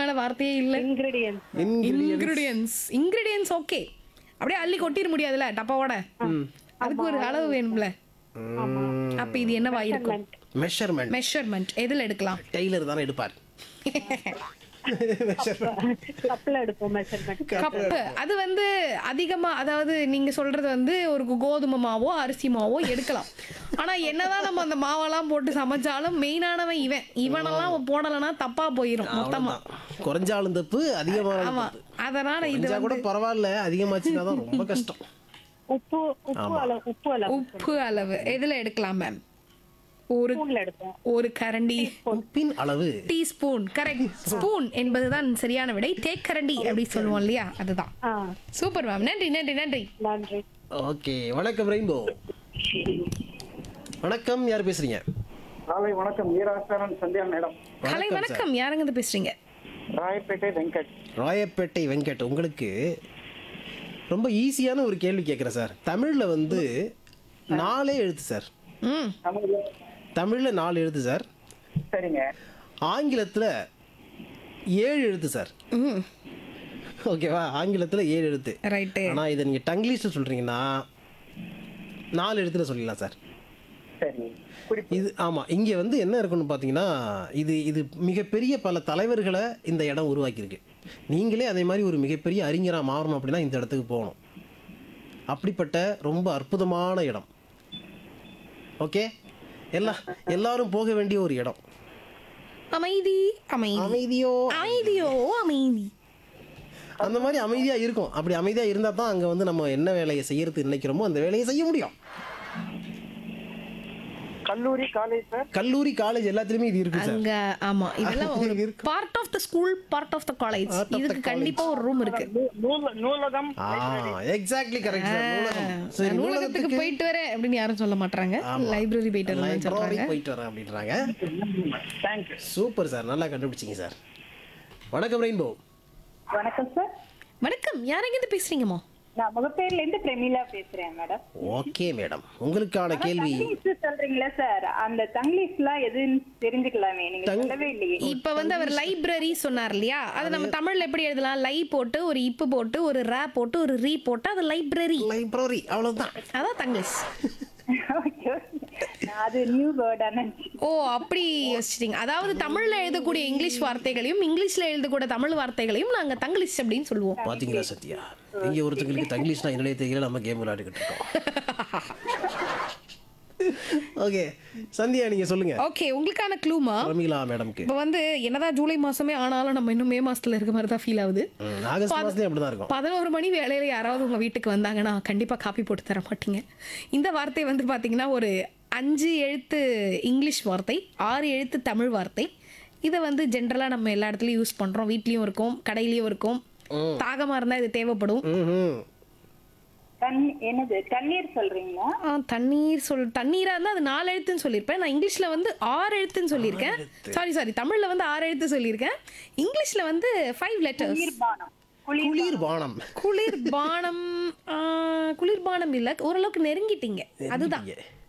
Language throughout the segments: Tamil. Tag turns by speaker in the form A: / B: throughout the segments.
A: மேல வார்த்தையே இல்ல
B: இன்கிரீடியன்ட்
A: இன்கிரிடியன்ஸ் இன்கிரிடியன்ஸ் ஓகே அப்படியே அள்ளி கொட்டிட முடியாதுல டப்பாவோட அதுக்கு ஒரு அளவு வேணும்ல அப்ப இது என்னவா இருக்கும்
C: மெஷர்மெண்ட்
A: மெஷர்மெண்ட் எதுல எடுக்கலாம்
C: டெய்லர் தானே எடுப்பார்
B: கப்ல எடுப்போம் மெஷர்மெண்ட்
A: கப்பு அது வந்து அதிகமா அதாவது நீங்க சொல்றது வந்து ஒரு கோதுமை மாவோ அரிசி மாவோ எடுக்கலாம் ஆனா என்னதான் நம்ம அந்த மாவெல்லாம் போட்டு சமைச்சாலும் மெயினானவன் இவன் இவனெல்லாம் போடலைன்னா தப்பா போயிரும் மொத்தமா
C: அவ்வளவுதான். குறைஞ்சாலும் தப்பு அதிகமானாலும்
A: ஆமா
C: தப்பு
A: அதனால இது
C: குறைஞ்சா கூட பரவாயில்ல அதிகமாச்சுன்னா தான் ரொம்ப கஷ்டம்
B: உப்பு உப்பு அளவு உப்பு அளவு
A: உப்பு அளவு எதுல எடுக்கலாம் மேம் ஒரு
B: ஸ்பூன்ல எடுப்போம்
A: ஒரு கரண்டி
C: உப்பின் அளவு
A: டீஸ்பூன் கரெக்ட் ஸ்பூன் என்பதுதான் சரியான விடை தேக்கரண்டி அப்படி சொல்லுவோம் இல்லையா அதுதான்
B: ஆ
A: சூப்பர் மேம் நன்றி நன்றி நன்றி
B: நன்றி
C: ஓகே வணக்கம் ரெயின்போ வணக்கம் யார் பேசுறீங்க
D: காலை வணக்கம் ஈராஸ்தானன் சந்தியா மேடம்
A: கலை வணக்கம் யாருங்க இருந்து பேசுறீங்க
D: ராயப்பேட்டை வெங்கட்
C: ராயப்பேட்டை வெங்கட் உங்களுக்கு ரொம்ப ஈஸியான ஒரு கேள்வி கேட்குறேன் சார் தமிழில் வந்து நாலே எழுத்து சார்
A: ம்
D: தமிழ்ல
C: தமிழில் நாலு எழுத்து சார்
D: சரிங்க
C: ஆங்கிலத்தில் ஏழு எழுத்து சார்
A: ம்
C: ஓகேவா ஆங்கிலத்தில் ஏழு எழுத்து
A: ரைட்டு
C: ஆனால் இதை நீங்கள் டங்கிலீஷில் சொல்கிறீங்கன்னா நாலு எழுத்துல சொல்லிடலாம் சார்
D: சரி குறிப்பு
C: இது ஆமாம் இங்கே வந்து என்ன இருக்குன்னு பார்த்தீங்கன்னா இது இது மிகப்பெரிய பல தலைவர்களை இந்த இடம் உருவாக்கியிருக்கு நீங்களே அதே மாதிரி ஒரு மிகப்பெரிய அறிஞராக மாறணும் அப்படின்னா இந்த இடத்துக்கு போகணும் அப்படிப்பட்ட ரொம்ப அற்புதமான இடம் ஓகே எல்லா எல்லாரும் போக வேண்டிய ஒரு இடம்
A: அமைதி அமைதி
C: அமைதியோ
A: அமைதியோ அமைதி
C: அந்த மாதிரி அமைதியாக இருக்கும் அப்படி அமைதியாக இருந்தால் தான் அங்கே வந்து நம்ம என்ன வேலையை செய்யறது நினைக்கிறோமோ அந்த வேலையை செய்ய முடியும்
D: கல்லூரி காலேஜ் சார்
C: கல்லூரி காலேஜ் எல்லாத்துலேயுமே இது இருக்கு சார்
A: அங்க ஆமா இதெல்லாம் ஒரு
C: இருக்கு.
A: Part of the school part of the college
C: Part of the
A: இதுக்கு கண்டிப்பா ஒரு ரூம் இருக்கு
D: நூ- நூல- நூலகம்
C: ஆ எக்ஸாக்ட்லி கரெக்ட் சார் நூலகம் சரி
A: நூலகத்துக்கு
C: நூலகத்துக்கு
A: போயிட்டு வரேன் அப்படின்னு யாரும் சொல்ல மாட்டாங்க லைப்ரரி போயிட்டு வரேன்னு
C: லைப்ரரி
A: சொல்றாங்க
C: போயிட்டு வரேன் அப்படின்றாங்க
D: தேங்க்யூ
C: சூப்பர் சார் நல்லா கண்டுபிடிச்சிங்க சார் வணக்கம் ரெயின்போ
B: வணக்கம் சார்
A: வணக்கம் யாரெங்க இருந்து பேசுறீங்கம்மா
B: நான் முகப்பேர்ல இருந்து பிரமிளா பேசுறேன் மேடம்
C: ஓகே மேடம் உங்களுக்கான கேள்வி
B: தங்கிலீஷ் சொல்றீங்களா சார் அந்த தங்கிலீஷ்லாம் எதுன்னு தெரிஞ்சுக்கலாமே நீங்க சொல்லவே இல்லையே
A: இப்ப வந்து அவர் லைப்ரரி சொன்னார் இல்லையா அது நம்ம தமிழ்ல எப்படி எழுதலாம் லை போட்டு ஒரு இப்பு போட்டு ஒரு ரா போட்டு ஒரு ரீ போட்டு அது லைப்ரரி
C: லைப்ரரி அவ்வளவுதான்
A: அதான் தங்கிலீஷ்
B: Okay. நான் அது நியூ வேர்ட்
A: ஓ அப்படி யோசிச்சிட்டீங்க அதாவது தமிழ்ல எழுதக்கூடிய இங்கிலீஷ் வார்த்தைகளையும் இங்கிலீஷ்ல எழுதக்கூடிய தமிழ் வார்த்தைகளையும் நாங்க தங்கிலீஷ் அப்படின்னு சொல்லுவோம்
C: பாத்தீங்களா சத்யா இங்க ஒருத்தங்களுக்கு தங்கிலீஷ்னா என்னன்னே தெரியல நம்ம கேம் விளையாடிக்கிட்டு இருக்கோம் ஓகே சந்தியா நீங்க சொல்லுங்க
A: ஓகே உங்களுக்கான க்ளூமா
C: ரமீலா மேடம்க்கு
A: இப்போ வந்து என்னதான் ஜூலை மாசமே ஆனாலும் நம்ம இன்னும் மே மாசத்துல இருக்க மாதிரி தான் ஃபீல் ஆகுது
C: ம், ஆகஸ்ட் மாசத்துலயும் அப்படிதான் இருக்கும்
A: பதினோரு மணி வேலையில யாராவது உங்க வீட்டுக்கு வந்தாங்கன்னா கண்டிப்பா காப்பி போட்டு தர மாட்டீங்க இந்த வார்த்தை வந்து பாத்தீங்கன்னா ஒரு அஞ்சு எழுத்து இங்கிலீஷ் வார்த்தை ஆறு எழுத்து தமிழ் வார்த்தை இதை வந்து ஜென்ரலா நம்ம எல்லா இடத்துலயும் யூஸ் பண்றோம் வீட்லயும் இருக்கும் கடையிலயும் இருக்கும் தாகமா இருந்தா இது தேவைப்படும்
C: ம்ஹும்.
B: தண்ணி என்னது தண்ணீர் சொல்றீங்களா
A: ஆ, தண்ணீர் சொல் தண்ணீரா இருந்தா அது நாலு எழுத்துன்னு சொல்லியிருப்பேன் நான் இங்கிலீஷ்ல வந்து ஆறு எழுத்துன்னு சொல்லியிருக்கேன் சாரி சாரி தமிழ்ல வந்து ஆறு எழுத்து சொல்லியிருக்கேன் இங்கிலீஷ்ல வந்து ஃபைவ் லெட்டர்ஸ்
B: குளிர்பானம் குளிர்
C: குளிர் பானம்
A: குளிர் பானம் ஆ, குளிர் பானம் இல்ல ஓரளவுக்கு நெருங்கிட்டீங்க அதுதான்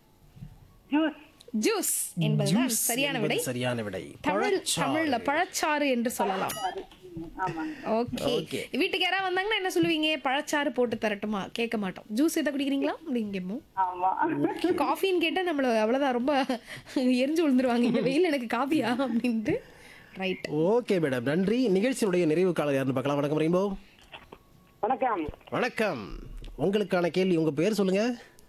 B: ஜூஸ்
A: ஜூஸ் என்பதுதான்
C: Juice
A: சரியான
C: என்பது
A: விடை
C: சரியான விடை
A: தமிழ்
C: பழச்சாறு.
A: தமிழ்ல பழச்சாறு என்று சொல்லலாம்
B: ஆமாங்க
A: ஓகே
C: Okay.
A: வீட்டுக்கு யாராவது வந்தாங்கன்னா என்ன சொல்லுவீங்க பழச்சாறு போட்டு தரட்டுமா கேட்க மாட்டோம் ஜூஸ் எதை குடிக்கிறீங்களா அப்படிங்கமோ
B: ஆமா
A: காஃபின்னு கேட்டா நம்மள அவ்வளவுதான் ரொம்ப எரிஞ்சு விழுந்துருவாங்க இந்த வெயில் எனக்கு காஃபியா அப்படின்ட்டு ரைட்
C: ஓகே மேடம் நன்றி நிகழ்ச்சியினுடைய நிறைவு காலம் யாருன்னு பார்க்கலாம் வணக்கம் ரெயின்போ
D: வணக்கம்
C: வணக்கம் உங்களுக்கான கேள்வி உங்க பேர் சொல்லுங்க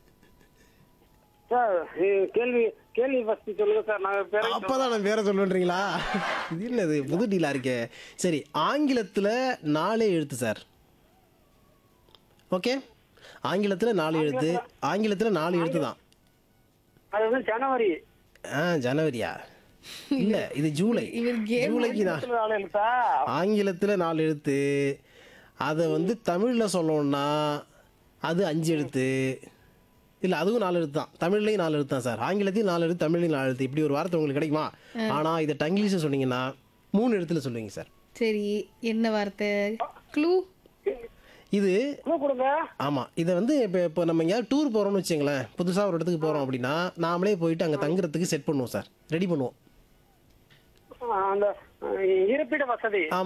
D: சார் கேள்வி கேள்வி ஃபர்ஸ்ட் சொல்லுங்க சார் நாங்க பேரை
C: அப்பதான் நான் பேரை சொல்லுன்றீங்களா இது என்னது புது டீலா இருக்கே சரி ஆங்கிலத்துல நாலே எழுத்து சார் ஓகே ஆங்கிலத்துல நாலு எழுத்து ஆங்கிலத்துல நாலு எழுத்து தான்
D: அது வந்து ஜனவரி
C: ஆ ஜனவரியா இல்ல இது ஜூலை
A: இவர் game
C: ஜூலைக்கு தான்
D: ஆளு எழுத்தா
C: ஆங்கிலத்துல நாலு எழுத்து அதை வந்து தமிழ்ல சொல்லணும்னா அது அஞ்சு எழுத்து இல்ல அதுவும் நாலு எழுத்து தான் தமிழ்லையும் நாலு எழுத்து தான் சார் ஆங்கிலத்தையும் நாலு எழுத்து தமிழ்லையும் நாலு எழுத்து இப்படி ஒரு வார்த்தை உங்களுக்கு கிடைக்குமா ஆனா இதை டங்கிலீஷ் சொன்னீங்கன்னா மூணு எழுத்துல சொல்லுவீங்க சார்
A: சரி என்ன வார்த்தை க்ளூ
C: இது
D: clue கொடுங்க
C: ஆமா இதை வந்து இப்போ இப்போ நம்ம எங்கேயாவது டூர் போறோம்னு வச்சுங்களேன் புதுசா ஒரு இடத்துக்கு போறோம் அப்படின்னா நாமளே போயிட்டு அங்க தங்குறதுக்கு செட் பண்ணுவோம் சார் ரெடி பண்ணுவோம்
D: அந்த அஹ், இருப்பிட வசதி
C: ஆமா